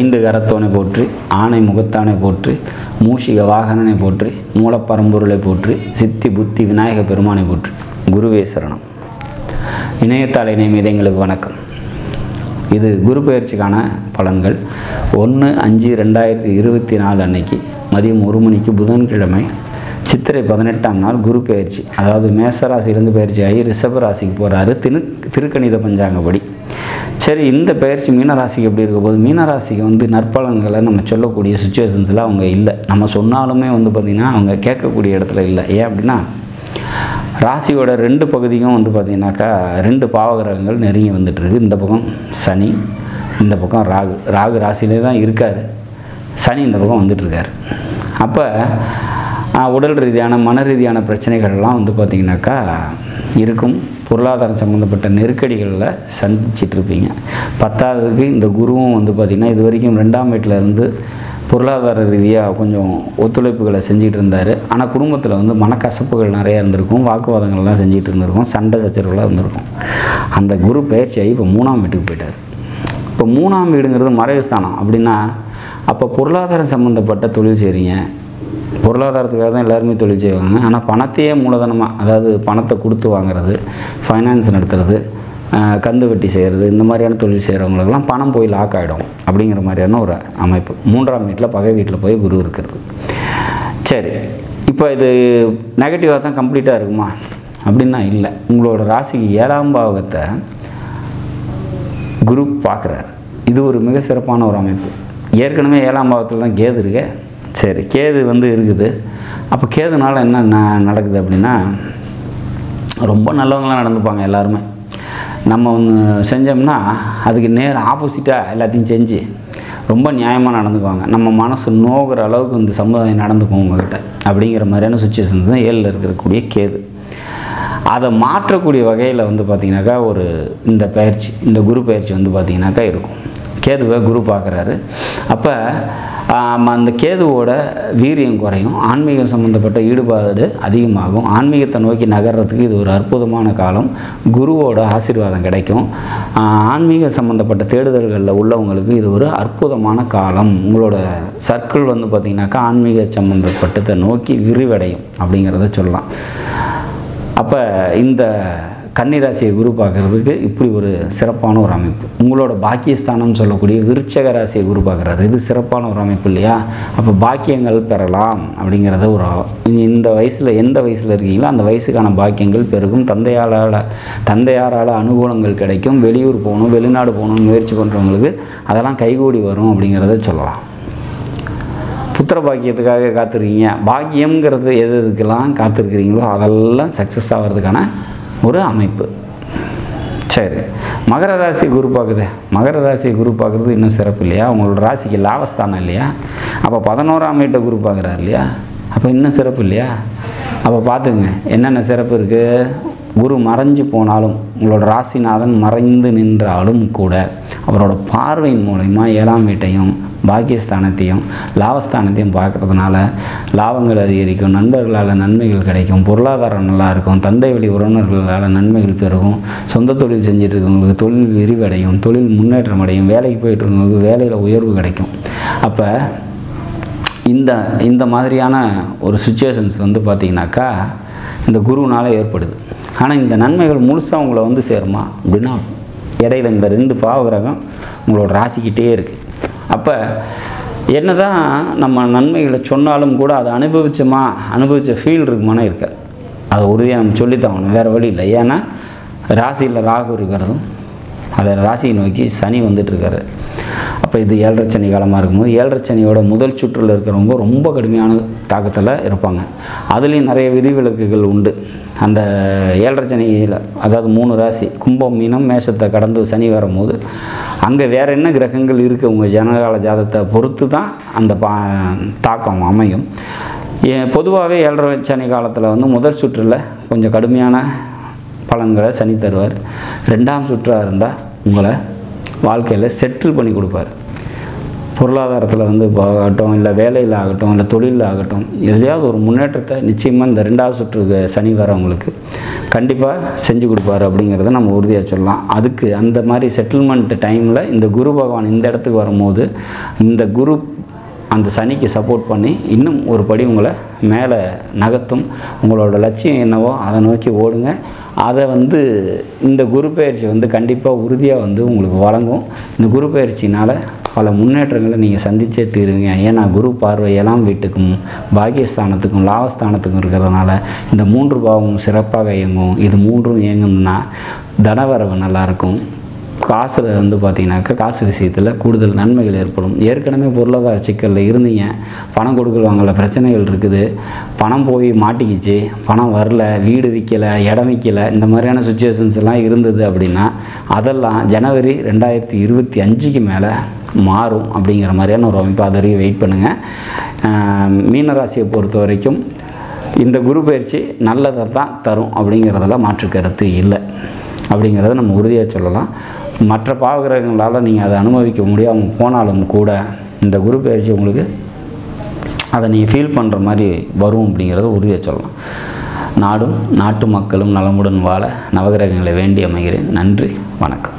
ஐந்து கரத்தோனை போற்றி ஆணை முகத்தானை போற்றி மூஷிக வாகனனை போற்றி மூலப்பரம்பொருளை போற்றி சித்தி புத்தி விநாயக பெருமானை போற்றி குருவே சரணம் இணையத்தாள் இணையம் இதயங்களுக்கு வணக்கம் இது குரு பயிற்சிக்கான பலன்கள் ஒன்று அஞ்சு ரெண்டாயிரத்தி இருபத்தி நாலு அன்னைக்கு மதியம் ஒரு மணிக்கு புதன்கிழமை சித்திரை பதினெட்டாம் நாள் குரு பயிற்சி அதாவது மேசராசியிலேருந்து பயிற்சி ஆகி ரிஷப ராசிக்கு போகிறாரு திரு திருக்கணித பஞ்சாங்கப்படி சரி இந்த பயிற்சி மீனராசிக்கு எப்படி இருக்க போது மீனராசிக்கு வந்து நற்பலன்களை நம்ம சொல்லக்கூடிய சுச்சுவேஷன்ஸில் அவங்க இல்லை நம்ம சொன்னாலுமே வந்து பார்த்திங்கன்னா அவங்க கேட்கக்கூடிய இடத்துல இல்லை ஏன் அப்படின்னா ராசியோட ரெண்டு பகுதியும் வந்து பார்த்திங்கனாக்கா ரெண்டு பாவகிரகங்கள் நெருங்கி வந்துட்டுருக்கு இந்த பக்கம் சனி இந்த பக்கம் ராகு ராகு ராசியிலே தான் இருக்கார் சனி இந்த பக்கம் வந்துட்டுருக்கார் அப்போ உடல் ரீதியான மன ரீதியான பிரச்சனைகள்லாம் வந்து பார்த்திங்கனாக்கா இருக்கும் பொருளாதாரம் சம்மந்தப்பட்ட நெருக்கடிகளில் சந்திச்சிட்டு இருப்பீங்க பத்தாவதுக்கு இந்த குருவும் வந்து பார்த்திங்கன்னா இது வரைக்கும் ரெண்டாம் வீட்டில் இருந்து பொருளாதார ரீதியாக கொஞ்சம் ஒத்துழைப்புகளை செஞ்சுட்டு இருந்தார் ஆனால் குடும்பத்தில் வந்து மனக்கசப்புகள் நிறையா இருந்திருக்கும் வாக்குவாதங்கள்லாம் செஞ்சுட்டு இருந்திருக்கும் சண்டை சச்சரவுலாம் இருந்திருக்கும் அந்த குரு பயிற்சியாகி இப்போ மூணாம் வீட்டுக்கு போயிட்டார் இப்போ மூணாம் வீடுங்கிறது மறைவு ஸ்தானம் அப்படின்னா அப்போ பொருளாதாரம் சம்மந்தப்பட்ட தொழில் செய்கிறீங்க பொருளாதாரத்துக்காக தான் எல்லாருமே தொழில் செய்வாங்க ஆனால் பணத்தையே மூலதனமாக அதாவது பணத்தை கொடுத்து வாங்குறது ஃபைனான்ஸ் நடத்துறது ஆஹ், கந்து வெட்டி செய்கிறது இந்த மாதிரியான தொழில் செய்கிறவங்களுக்கெல்லாம் பணம் போய் லாக் ஆகிடும் அப்படிங்கிற மாதிரியான ஒரு அமைப்பு மூன்றாம் வீட்டில் பகை வீட்டில் போய் குரு இருக்கிறது சரி இப்போ இது நெகட்டிவாக தான் கம்ப்ளீட்டாக இருக்குமா அப்படின்னா இல்லை உங்களோட ராசிக்கு ஏழாம் பாவகத்தை குரு பார்க்குறாரு இது ஒரு மிக சிறப்பான ஒரு அமைப்பு ஏற்கனவே ஏழாம் பாவத்தில் தான் கேது இருக்கு சரி கேது வந்து இருக்குது அப்போ கேதுனால என்ன ந- நடக்குது அப்படின்னா ரொம்ப நல்லவங்களாம் நடந்துப்பாங்க எல்லாருமே நம்ம ஒன்று செஞ்சோம்னா அதுக்கு நேர் ஆப்போசிட்டாக எல்லாத்தையும் செஞ்சு ரொம்ப நியாயமாக நடந்துக்குவாங்க நம்ம மனசு நோகிற அளவுக்கு இந்த சமுதாயம் நடந்துக்கும் உங்ககிட்ட அப்படிங்கிற மாதிரியான சுச்சுவேஷன்ஸ் தான் ஏழில் இருக்கக்கூடிய கேது அதை மாற்றக்கூடிய வகையில் வந்து பார்த்திங்கனாக்கா ஒரு இந்த பயிற்சி இந்த குரு பயிற்சி வந்து பார்த்திங்கனாக்கா இருக்கும் கேதுவை குரு பார்க்குறாரு அப்போ அந்த கேதுவோட வீரியம் குறையும் ஆன்மீகம் சம்மந்தப்பட்ட ஈடுபாடு அதிகமாகும் ஆன்மீகத்தை நோக்கி நகர்றதுக்கு இது ஒரு அற்புதமான காலம் குருவோட ஆசீர்வாதம் கிடைக்கும் ஆஹ் ஆன்மீக சம்மந்தப்பட்ட தேடுதல்களில் உள்ளவங்களுக்கு இது ஒரு அற்புதமான காலம் உங்களோட சர்க்கிள் வந்து பார்த்திங்கனாக்கா ஆன்மீக சம்மந்தப்பட்டதை நோக்கி விரிவடையும் அப்படிங்கிறத சொல்லலாம் அப்போ இந்த கன்னிராசியை குரு பார்க்குறதுக்கு இப்படி ஒரு சிறப்பான ஒரு அமைப்பு உங்களோட பாக்கியஸ்தானம் சொல்லக்கூடிய விருச்சக ராசியை குரு பார்க்குறாரு இது சிறப்பான ஒரு அமைப்பு இல்லையா அப்போ பாக்கியங்கள் பெறலாம் அப்படிங்கிறத ஒரு இந்த வயசில் எந்த வயசில் இருக்கீங்களோ அந்த வயசுக்கான பாக்கியங்கள் பெருகும் தந்தையாளால் தந்தையாரால் அனுகூலங்கள் கிடைக்கும் வெளியூர் போகணும் வெளிநாடு போகணும்னு முயற்சி பண்ணுறவங்களுக்கு அதெல்லாம் கைகூடி வரும் அப்படிங்கிறத சொல்லலாம் புத்திர பாக்கியத்துக்காக காத்திருக்கீங்க பாக்கியம்ங்கிறது எது எதுக்கெல்லாம் காத்திருக்கிறீங்களோ அதெல்லாம் சக்ஸஸ் ஆகிறதுக்கான ஒரு அமைப்பு சரி மகர ராசி குரு பார்க்குது மகர ராசி குரு பார்க்குறது இன்னும் சிறப்பு இல்லையா உங்களோட ராசிக்கு லாபஸ்தானம் இல்லையா அப்போ பதினோராம் வீட்டை குரு பார்க்குறாரு இல்லையா அப்போ இன்னும் சிறப்பு இல்லையா அப்போ பார்த்துங்க என்னென்ன சிறப்பு இருக்குது குரு மறைஞ்சு போனாலும் உங்களோட ராசிநாதன் மறைந்து நின்றாலும் கூட அவரோட பார்வையின் மூலயமா ஏழாம் வீட்டையும் பாக்கியஸ்தானத்தையும் லாபஸ்தானத்தையும் பார்க்கறதுனால லாபங்கள் அதிகரிக்கும் நண்பர்களால் நன்மைகள் கிடைக்கும் பொருளாதாரம் நல்லா இருக்கும் தந்தை வழி உறவினர்களால் நன்மைகள் பெருகும் சொந்த தொழில் செஞ்சுட்டு இருக்கவங்களுக்கு தொழில் விரிவடையும் தொழில் முன்னேற்றம் அடையும் வேலைக்கு போயிட்டு இருக்கவங்களுக்கு வேலையில் உயர்வு கிடைக்கும் அப்போ இந்த இந்த மாதிரியான ஒரு சுச்சுவேஷன்ஸ் வந்து பார்த்திங்கனாக்கா இந்த குருவினால் ஏற்படுது ஆனால் இந்த நன்மைகள் முழுசாக உங்களை வந்து சேருமா அப்படின்னா இடையில இந்த ரெண்டு பாவகிரகம் உங்களோட ராசிக்கிட்டே இருக்குது அப்போ என்னதான் நம்ம நன்மைகளை சொன்னாலும் கூட அதை அனுபவிச்சோமா அனுபவித்த ஃபீல் இருக்குமானா இருக்காது அதை உறுதியாக நம்ம சொல்லித்தான் வேறு வழி இல்லை ஏன்னா ராசியில் ராகு இருக்கிறதும் அதை ராசியை நோக்கி சனி வந்துட்டுருக்காரு அப்போ இது ஏழரை சனி காலமாக இருக்கும்போது ஏழரை சனியோட முதல் சுற்றில் இருக்கிறவங்க ரொம்ப கடுமையான தாக்கத்தில் இருப்பாங்க அதுலேயும் நிறைய விதிவிலக்குகள் உண்டு அந்த ஏழரை சனியில் அதாவது மூணு ராசி கும்பம் மீனம் மேஷத்தை கடந்து சனி வரும்போது அங்கே வேறு என்ன கிரகங்கள் இருக்குது உங்கள் ஜனகால ஜாதத்தை பொறுத்து தான் அந்த பா தாக்கம் அமையும் பொதுவாகவே ஏழரை சனி காலத்தில் வந்து முதல் சுற்றில் கொஞ்சம் கடுமையான பலன்களை சனி தருவார் ரெண்டாம் சுற்றாக இருந்தால் உங்களை வாழ்க்கையில் செட்டில் பண்ணி கொடுப்பார் பொருளாதாரத்தில் வந்து இப்போ ஆகட்டும் இல்லை வேலையில் ஆகட்டும் இல்லை தொழிலில் ஆகட்டும் எதுலையாவது ஒரு முன்னேற்றத்தை நிச்சயமாக இந்த ரெண்டாவது சுற்று சனி வரவங்களுக்கு கண்டிப்பாக செஞ்சு கொடுப்பாரு அப்படிங்கிறத நம்ம உறுதியாக சொல்லலாம் அதுக்கு அந்த மாதிரி செட்டில்மெண்ட் டைமில் இந்த குரு பகவான் இந்த இடத்துக்கு வரும்போது இந்த குரு அந்த சனிக்கு சப்போர்ட் பண்ணி இன்னும் ஒரு படி உங்களை மேலே நகர்த்தும் உங்களோட லட்சியம் என்னவோ அதை நோக்கி ஓடுங்க அதை வந்து இந்த குரு பயிற்சி வந்து கண்டிப்பாக உறுதியாக வந்து உங்களுக்கு வழங்கும் இந்த குரு பயிற்சினால் பல முன்னேற்றங்களை நீங்கள் சந்திச்சே தீருவீங்க ஏன்னா குரு பார்வை ஏழாம் வீட்டுக்கும் பாக்கியஸ்தானத்துக்கும் லாபஸ்தானத்துக்கும் இருக்கிறதுனால இந்த மூன்று பாவமும் சிறப்பாக இயங்கும் இது மூன்றும் இயங்கும்னா தனவரவு நல்லாயிருக்கும் காசில் வந்து பார்த்தீங்கன்னாக்கா காசு விஷயத்தில் கூடுதல் நன்மைகள் ஏற்படும் ஏற்கனவே பொருளாதார சிக்கலில் இருந்தீங்க பணம் கொடுக்கல் வாங்கல பிரச்சனைகள் இருக்குது பணம் போய் மாட்டிக்கிச்சு பணம் வரல வீடு விற்கலை இடம் விற்கலை இந்த மாதிரியான சுச்சுவேஷன்ஸ் எல்லாம் இருந்தது அப்படின்னா அதெல்லாம் ஜனவரி ரெண்டாயிரத்தி இருபத்தி அஞ்சுக்கு மேலே மாறும் அப்படிங்கிற மாதிரியான ஒரு அமைப்பு அது வரைக்கும் வெயிட் பண்ணுங்கள் மீனராசியை பொறுத்த வரைக்கும் இந்த குரு பயிற்சி நல்லதை தான் தரும் அப்படிங்கிறதுல மாற்று கருத்து இல்லை அப்படிங்கிறத நம்ம உறுதியாக சொல்லலாம் மற்ற பாவகிரகங்களால் நீங்கள் அதை அனுபவிக்க முடியாமல் போனாலும் கூட இந்த குரு பயிற்சி உங்களுக்கு அதை நீங்கள் ஃபீல் பண்ணுற மாதிரி வரும் அப்படிங்கிறத உறுதியாக சொல்லலாம் நாடும் நாட்டு மக்களும் நலமுடன் வாழ நவகிரகங்களை வேண்டி அமைகிறேன் நன்றி வணக்கம்